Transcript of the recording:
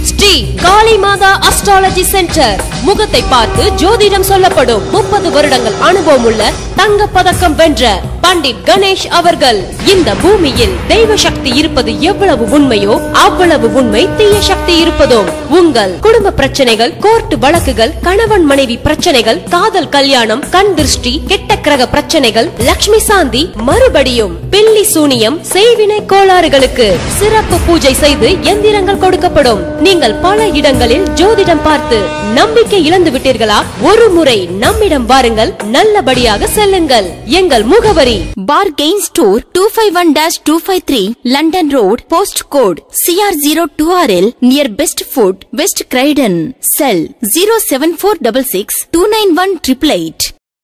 ஸ்ரீ காளி மாதா astrology centre முகத்தை பார்த்து ஜோதிடம் சொல்லப்படும் முப்பது வருடங்கள் அனுபவம் உள்ள தங்க பதக்கம் வென்ற பண்டிட் கணேஷ் அவர்கள் இந்த பூமியில் தெய்வ சக்தி இருப்பது எவ்வளவு உண்மையோ அவ்வளவு உண்மை தீய சக்தி இருப்பதும் உங்கள் குடும்ப பிரச்சனைகள் கோர்ட் வழக்குகள் கணவன் மனைவி பிரச்சனைகள் காதல் கல்யாணம் கண் திருஷ்டி கெட்ட கிரக பிரச்சனைகள் லக்ஷ்மி சாந்தி மறுபடியும் பில்லி சூனியம் செய்வினை கோளாறுகளுக்கு சிறப்பு பூஜை செய்து எந்திரங்கள் கொடுக்கப்படும் நீங்கள் பல இடங்களில் ஜோதிடம் பார்த்து நம்பிக்கை இழந்து விட்டீர்களா ஒரு முறை நம்மிடம் வாருங்கள் நல்லபடியாக செல்லுங்கள் எங்கள் முகவரி Bargain Store 251-253 London Road Postcode CR02RL near Best Food West Croydon Cell 07466 291 888